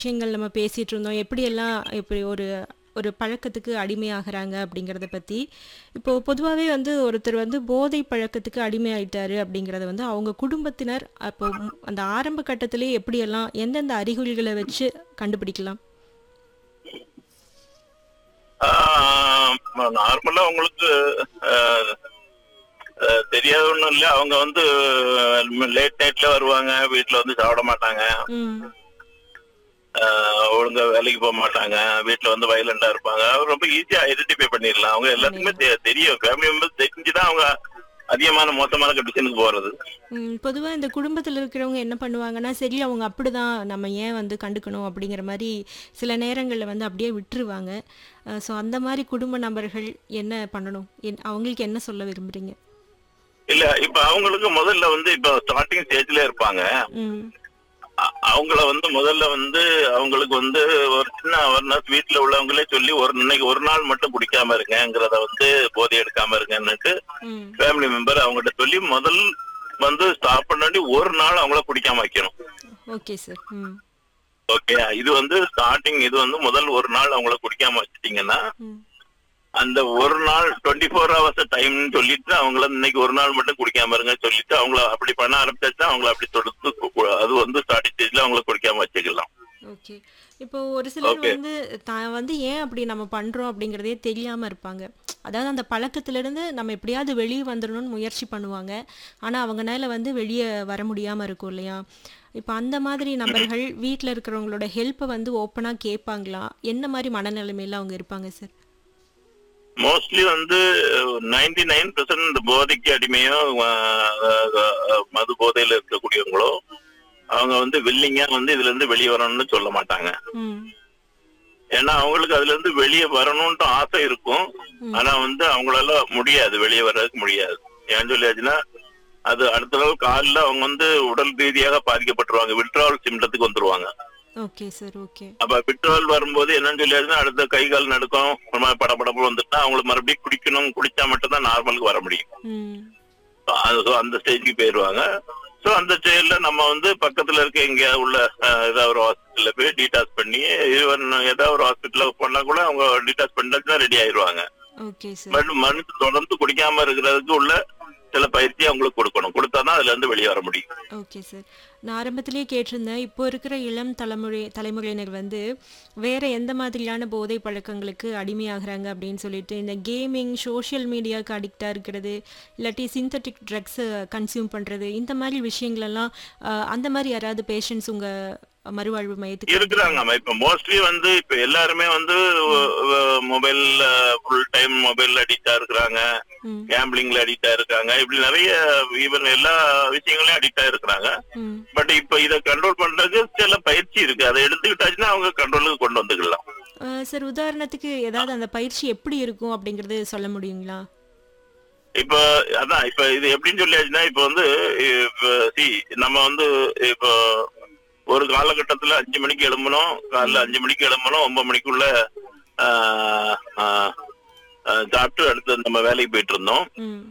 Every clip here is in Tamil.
விஷயங்கள் நம்ம பேசிட்டு இருந்தோம். எப்படியெல்லாம் இப்படி ஒரு ஒரு பழக்கத்துக்கு அடிமையாகுறாங்க அப்படிங்கிறத பத்தி. இப்போ பொதுவாவே வந்து ஒருத்தர் வந்து போதை பழக்கத்துக்கு அடிமையாயிட்டாரு அப்படிங்கிறத வந்து அவங்க குடும்பத்தினர் அப்போ ம் அந்த ஆரம்ப கட்டத்திலேயே எப்படியெல்லாம் எந்தெந்த அறிகுறிகள வச்சு கண்டுபிடிக்கலாம்? நார்மலா உங்களுக்கு அஹ், அஹ், தெரியாத ஒண்ணும் இல்ல அவங்க வந்து லேட் நைட்ல வருவாங்க வீட்டுல வந்து சாப்பிட மாட்டாங்க ம். அஹ், ஒழுங்கா வேலைக்கு போக மாட்டாங்க வீட்டுல வந்து வயலண்டா இருப்பாங்க ரொம்ப ஈஸியா ஐடென்டிஃபை பண்ணிடலாம் அவங்க எல்லாத்துக்குமே தெ- தெரியும் ஃபேமிலி மெம்பர்ஸ் தெரிஞ்சுதான் அவங்க அதிகமான மோசமான கண்டிஷனுக்கு போறது ம். பொதுவா இந்த குடும்பத்தில இருக்கிறவங்க என்ன பண்ணுவாங்கன்னா, சரி அவங்க அப்படிதான் நம்ம ஏன் வந்து கண்டுக்கணும் அப்படிங்கிற மாரி சில நேரங்கள்ல வந்து அப்படியே விட்டுருவாங்க. அ ஸோ அந்த மாரி குடும்ப நபர்கள் என்ன பண்ணணும்? என் அவங்களுக்கு என்ன சொல்ல விரும்புறீங்க? இல்ல இப்ப அவங்களுக்கு முதல்ல வந்து இப்ப ஸ்டார்டிங் ஸ்டேஜ்ல இருப்பாங்க ம். அ- அவங்கள வந்து முதல்ல வந்து அவங்களுக்கு வந்து ஒரு சின்ன அவர்னஸ் வீட்டுல உள்ளவங்களே சொல்லி ஒரு இன்னைக்கு ஒரு நாள் மட்டும் குடிக்காம இருங்கங்கிறத வந்து போதை எடுக்காம இருங்கன்னுட்டு ம். ஃபேமிலி மெம்பர் அவங்ககிட்ட சொல்லி முதல் வந்து ஸ்டாப் பண்ணி ஒரு நாள் அவங்கள குடிக்காம வைக்கணும் ஓகே சார். ம். ஓகே இது வந்து ஸ்டார்டிங் இது வந்து முதல் ஒரு நாள் அவங்கள குடிக்காம வச்சிட்டீங்கன்னா ம். அந்த ஒரு நாள் டுவெண்ட்டி ஃபோர் ஹவர்ஸ் டைம்னு சொல்லிட்டு அவங்கள இன்னைக்கு ஒரு நாள் மட்டும் குடிக்காம இருங்க சொல்லிட்டு அவங்கள அப்படி பண்ண ஆரம்பிச்சாச்சா அவங்கள அப்படி தொடுத்து கு- கு- அது வந்து ஸ்டார்டிங் ஸ்டேஜ்ல அவங்கள குடிக்காம வச்சுக்கலாம் ஓகே. இப்போ ஒரு சிலர் Okay. வந்து தான் வந்து ஏன் அப்படி நம்ம பண்றோம் அப்படிங்கிறதே தெரியாம இருப்பாங்க. அதாவது அந்த பழக்கத்திலிருந்து நம்ம எப்படியாவது வெளிய வந்துரணும்னு முயற்சி பண்ணுவாங்க. ஆனா அவங்கனால வந்து வெளிய வர முடியாம இருக்கும் இல்லையா? இப்ப அந்த மாதிரி நபர்கள் வீட்ல இருக்கிறவங்களோட ஹெல்ப்ப வந்து ஓப்பனா கேட்பாங்களா? என்ன மாரி மனநிலைமையில அவங்க இருப்பாங்க சார்? மோஸ்ட்லி வந்து நைன்டி நைன் பெர்சன்ட் இந்த போதைக்கு அடிமையோ அஹ், அஹ், மது போதையில இருக்கக்கூடியவங்களோ அவங்க வந்து வில்லிங்கா வந்து இதுல இருந்து வெளியே வரணும்னு சொல்ல மாட்டாங்க ம். ஏன்னா அவங்களுக்கு அதுல இருந்து வெளியே வரணும்ட்டு ஆசை இருக்கும் ம். ஆனா வந்து அவங்களால முடியாது வெளியே வர்றதுக்கு முடியாது ஏன் சொல்லியாச்சுன்னா அது அடுத்த நாள் காலைல அவங்க வந்து உடல் ரீதியாக பாதிக்கப்பட்டுருவாங்க விட்ராவல் சிம்டத்துக்கு வந்துருவாங்க ஓகே சார். ஓகே. அப்ப விட்ராவல் வரும்போது என்னன்னு சொல்லியாச்சுன்னா அடுத்த கை கால் நடுக்கம் ஒரு மாதிரி படபடப்பு வந்துட்டா அவங்களுக்கு மறுபடியும் குடிக்கணும் குடிச்சா மட்டும்தான் நார்மலுக்கு வர முடியும் ம். அது so அந்த ஸ்டேஜ்க்கு போயிருவாங்க சோ அந்த ஸ்டேஜ்ல நம்ம வந்து பக்கத்துல இருக்க எங்க உள்ள அஹ், ஏதாவது ஒரு ஹாஸ்பிட்டல்ல போய் டீடாஸ் பண்ணி ஈவன் ஏதாவது ஒரு ஹாஸ்பிட்டல்ல பண்ணா கூட அவங்க டீடாஸ் பண்ணா ரெடி ஆயிருவாங்க ஓகே சார். பட் மருந்து தொடர்ந்து குடிக்காம இருக்கிறதுக்கு உள்ள சில பயிற்சி அவங்களுக்கு கொடுக்கணும் கொடுத்தாதான் அதுல இருந்து வெளியே வர முடியும் ஓகே சார். நான் ஆரம்பத்திலேயே கேட்டிருந்தேன். இப்போ இருக்கிற இளம் தலைமுறை தலைமுறையினர் வந்து வேற எந்த மாதிரியான போதை பழக்கங்களுக்கு அடிமையாகுறாங்க அப்படின்னு சொல்லிட்டு இந்த கேமிங், சோஷியல் மீடியாவுக்கு அடிக்ட்டா இருக்கிறது, இல்லாட்டி சிந்தெடிக் ட்ரக்ஸ கன்சியூம் பண்றது இந்த மாதிரி விஷயங்களெல்லாம் அ அந்த மாரி யாராவது பேஷண்ட்ஸ் உங்க மறுவாழ்வு மையத்துக்கு இருக்கிறாங்க இப்ப மோஸ்ட்லி வந்து இப்ப எல்லாருமே வந்து மொபைல் ஃபுல் டைம் மொபைல் அடிக்டா இருக்கிறாங்க ம். கேம்பிளிங்ல அடிக்டா இருக்காங்க இப்படி நிறைய ஈவன் எல்லா விஷயங்களையும் அடிக்டா இருக்கிறாங்க ம். பட் இப்ப இத கண்ட்ரோல் பண்றதுக்கு சில பயிற்சி இருக்கு அதை எடுத்துக்கிட்டாச்சுன்னா அவங்க கண்ட்ரோலுக்கு கொண்டு வந்துக்கலாம் அ சார் உதாரணத்துக்கு ஏதாவது அந்த பயிற்சி எப்படி இருக்கும் அப்படிங்கிறது சொல்ல முடியுங்களா? இப்ப அதான் இப்ப இது எப்படின்னு சொல்லியாச்சுன்னா இப்ப வந்து இப்ப see, நம்ம வந்து இப்போ ஒரு காலகட்டத்துல அஞ்சு மணிக்கு எழும்பணும் காலைல அஞ்சு மணிக்கு எழும்பணும் ஒன்பது மணிக்குள்ள ஆஹ், ஆஹ், ஆஹ், சாப்பிட்டு அடுத்து நம்ம வேலைக்கு போயிட்டு இருந்தோம் ம்.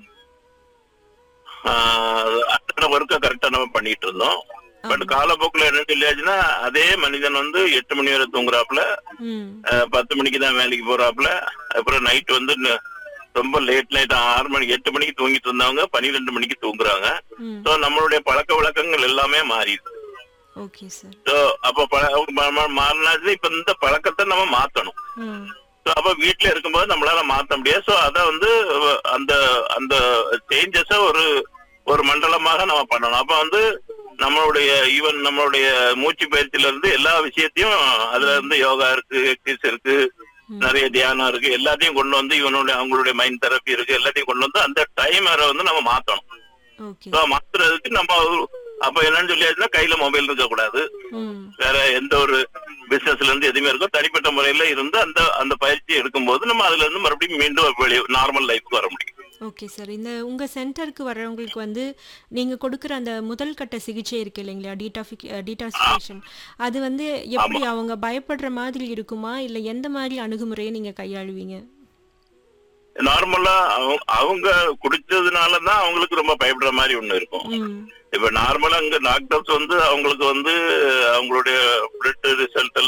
ஆஹ், அத்தனை ஒர்க்கை கரெக்டா நம்ம பண்ணிட்டு இருந்தோம் பட் காலப்போக்குல என்ன சொல்லியாச்சுன்னா அதே மனிதன் வந்து எட்டு மணி வரை தூங்குறாப்புல ம். அஹ், பத்து மணிக்கு தான் வேலைக்கு போறாப்புல அப்புறம் நைட் வந்து ந- ரொம்ப லேட் நைட் ஆறு மணிக்கு எட்டு மணிக்கு தூங்கிட்டு இருந்தவங்க பன்னிரெண்டு மணிக்கு தூங்குறாங்க ம். சோ நம்மளுடைய பழக்க வழக்கங்கள் எல்லாமே மாறிடுது ஓகே சார். சோ அப்ப பழ- ம- ம- மாறினாச்சு இப்ப இந்த பழக்கத்தை நம்ம மாத்தணும் ம். சோ அப்ப வீட்ல இருக்கும்போது நம்மளால மாத்த முடியாது சோ அத வந்து அஹ், அந்த அந்த சேஞ்சஸ ஒரு ஒரு மண்டலமாக நம்ம பண்ணணும் அப்ப வந்து நம்மளுடைய ஈவன் நம்மளுடைய மூச்சு பயிற்சியில இருந்து எல்லா விஷயத்தையும் அதுல இருந்து யோகா இருக்கு எக்ஸசைஸ் இருக்கு ம். நிறைய தியானம் இருக்கு எல்லாத்தையும் கொண்டு வந்து இவனுடைய அவங்களுடைய மைண்ட் தெரப்பி இருக்கு எல்லாத்தையும் கொண்டு வந்து அந்த டைமரை வந்து நம்ம மாத்தணும் ஓகே. So, மாத்துறதுக்கு நம்ம ஒரு- அப்ப என்னன்னு சொல்லியாச்சுன்னா கையில மொபைல் இருக்க கூடாது ம். வேற எந்த ஒரு பிசினஸ்ல இருந்து எதுவுமே இருக்கோ தனிப்பட்ட முறையில இருந்து அந்த அந்த பயிற்சி எடுக்கும்போது நம்ம அதுல இருந்து மறுபடியும் மீண்டும் வெளியே நார்மல் லைஃப்க்கு வர முடியும் ஓகே சார். இந்த உங்க சென்டருக்கு வர்றவங்களுக்கு வந்து நீங்க கொடுக்குற அந்த முதல் கட்ட சிகிச்சை இருக்கு இல்லைங்களா? டீடாஃபிக் டீடாக்சிஃபிகேஷன் அது வந்து எப்படி அவங்க பயப்படுற மாதிரி இருக்குமா? இல்ல எந்த மாதிரி அணுகுமுறையை நீங்க கையாளுவீங்க? நார்மலா அவங்க- அவங்க குடிச்சதுனால தான் அவங்களுக்கு ரொம்ப பயப்படுற மாதிரி ஒண்ணு இருக்கும் ம் இப்ப நார்மலா அங்க டாக்டர்ஸ் வந்து அவங்களுக்கு வந்து அவங்களுடைய பிளட் ரிசல்ட்